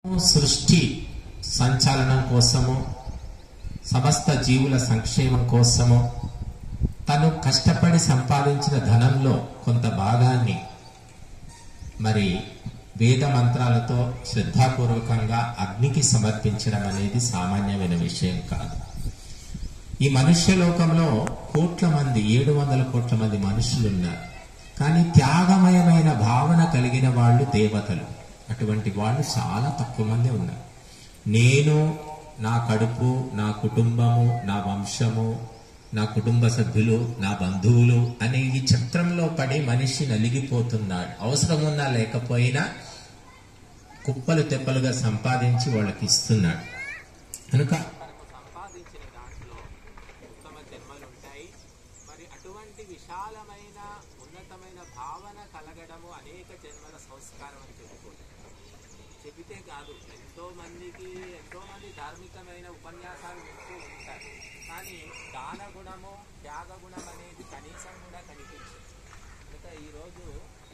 సృష్టి సంచాలనం కోసము సమస్త జీవుల సంక్షేమం కోసము తను కష్టపడి సంపాదించిన ధనంలో కొంత భాగాన్ని మరి వేద మంత్రాలతో శ్రద్ధాపూర్వకంగా అగ్నికి సమర్పించడం అనేది సామాన్యమైన విషయం కాదు ఈ మనుష్య లోకంలో కోట్ల మంది ఏడు వందల కోట్ల మంది మనుషులు ఉన్నారు కానీ త్యాగమయమైన భావన కలిగిన వాళ్ళు దేవతలు అటువంటి వాళ్ళు చాలా తక్కువ మంది ఉన్నారు నేను నా కడుపు నా కుటుంబము నా వంశము నా కుటుంబ సభ్యులు నా బంధువులు అనే ఈ చక్రంలో పడి మనిషి నలిగిపోతున్నాడు అవసరం ఉన్నా లేకపోయినా కుప్పలు తెప్పలుగా సంపాదించి వాళ్ళకి ఇస్తున్నాడు కనుక మనకు సంపాదించిన దాంట్లో ఉత్తమ జన్మలు ఉంటాయి మరి అటువంటి విశాలమైన ఉన్నతమైన భావన కలగడము అనేక జన్మల సంస్కారం అని చెప్పుకోవచ్చు చెబితే కాదు ఎంతో మందికి ఎంతో మంది ధార్మికమైన ఉపన్యాసాలు వింటూ ఉంటారు కానీ దాన గుణము త్యాగ గుణం అనేది కనీసం కూడా కనిపించదు కనుక ఈరోజు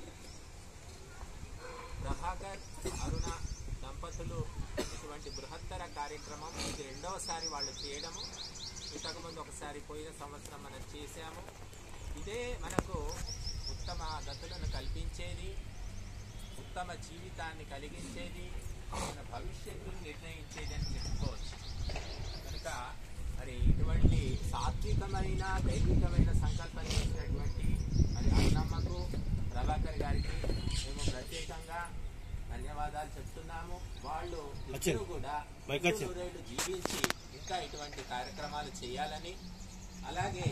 ప్రభాకర్ అరుణ దంపతులు ఇటువంటి బృహత్తర కార్యక్రమం ఇది రెండవసారి వాళ్ళు చేయడము ఇంతకుముందు ఒకసారి పోయిన సంవత్సరం మనం చేశాము ఇదే మనకు ఉత్తమ గతులను కల్పించేది ఉత్తమ జీవితాన్ని కలిగించేది మన భవిష్యత్తును నిర్ణయించేది అని చెప్పుకోవచ్చు కనుక మరి ఇటువంటి సాత్వికమైన దైవికమైన సంకల్పం చేసినటువంటి మరి అన్నమ్మకు ప్రభాకర్ గారికి మేము ప్రత్యేకంగా ధన్యవాదాలు చెప్తున్నాము వాళ్ళు ఇద్దరు కూడా నూరేళ్లు జీవించి ఇంకా ఇటువంటి కార్యక్రమాలు చేయాలని అలాగే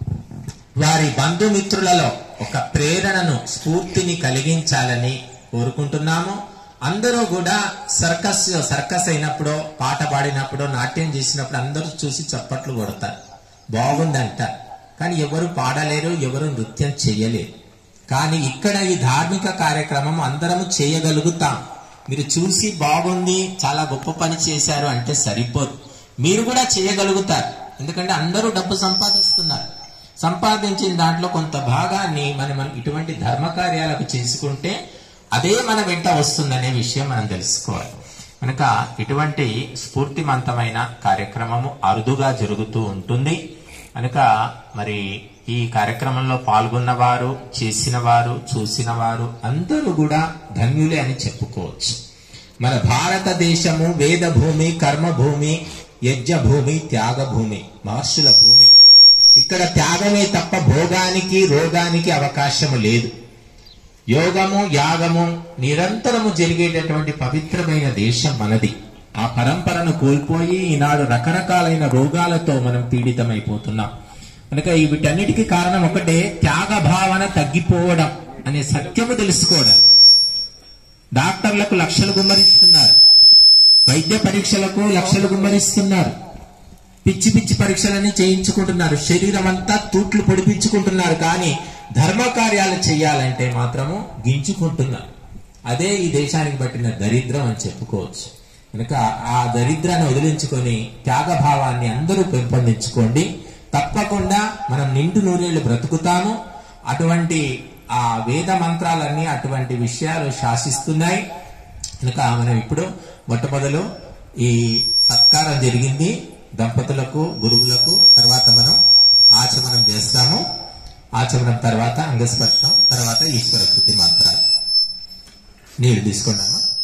వారి బంధుమిత్రులలో ఒక ప్రేరణను స్ఫూర్తిని కలిగించాలని కోరుకుంటున్నాము అందరూ కూడా సర్కస్ సర్కస్ అయినప్పుడు పాట పాడినప్పుడు నాట్యం చేసినప్పుడు అందరూ చూసి చప్పట్లు కొడతారు బాగుందంట కానీ ఎవరు పాడలేరు ఎవరు నృత్యం చేయలేరు కానీ ఇక్కడ ఈ ధార్మిక కార్యక్రమం అందరము చేయగలుగుతాం మీరు చూసి బాగుంది చాలా గొప్ప పని చేశారు అంటే సరిపోదు మీరు కూడా చేయగలుగుతారు ఎందుకంటే అందరూ డబ్బు సంపాదిస్తున్నారు సంపాదించిన దాంట్లో కొంత భాగాన్ని మనం మనం ఇటువంటి ధర్మ కార్యాలకు చేసుకుంటే అదే మన వెంట వస్తుందనే విషయం మనం తెలుసుకోవాలి కనుక ఇటువంటి స్ఫూర్తిమంతమైన కార్యక్రమము అరుదుగా జరుగుతూ ఉంటుంది కనుక మరి ఈ కార్యక్రమంలో పాల్గొన్న వారు చేసిన వారు చూసిన వారు అందరూ కూడా ధన్యులే అని చెప్పుకోవచ్చు మన భారతదేశము వేద భూమి కర్మ భూమి యజ్ఞ భూమి త్యాగ భూమి మహర్షుల భూమి ఇక్కడ త్యాగమే తప్ప భోగానికి రోగానికి అవకాశము లేదు యోగము యాగము నిరంతరము జరిగేటటువంటి పవిత్రమైన దేశం మనది ఆ పరంపరను కోల్పోయి ఈనాడు రకరకాలైన రోగాలతో మనం పీడితమైపోతున్నాం కనుక ఈ వీటన్నిటికీ కారణం ఒకటే త్యాగ భావన తగ్గిపోవడం అనే సత్యము తెలుసుకోవడం డాక్టర్లకు లక్షలు గుమ్మరిస్తున్నారు వైద్య పరీక్షలకు లక్షలు గుమ్మరిస్తున్నారు పిచ్చి పిచ్చి పరీక్షలన్నీ చేయించుకుంటున్నారు శరీరం అంతా తూట్లు పొడిపించుకుంటున్నారు కానీ ధర్మ కార్యాలు చేయాలంటే మాత్రము గించుకుంటున్నారు అదే ఈ దేశానికి పట్టిన దరిద్రం అని చెప్పుకోవచ్చు కనుక ఆ దరిద్రాన్ని వదిలించుకొని త్యాగభావాన్ని అందరూ పెంపొందించుకోండి తప్పకుండా మనం నిండు నూరేళ్లు బ్రతుకుతాము అటువంటి ఆ వేద మంత్రాలన్నీ అటువంటి విషయాలు శాసిస్తున్నాయి కనుక మనం ఇప్పుడు మొట్టమొదలు ఈ సత్కారం జరిగింది దంపతులకు గురువులకు తర్వాత మనం ఆచమనం చేస్తాము ఆచమనం తర్వాత అంగస్పర్శం తర్వాత ఈశ్వర స్థుతి మంత్రాలు నీళ్ళు తీసుకున్నామా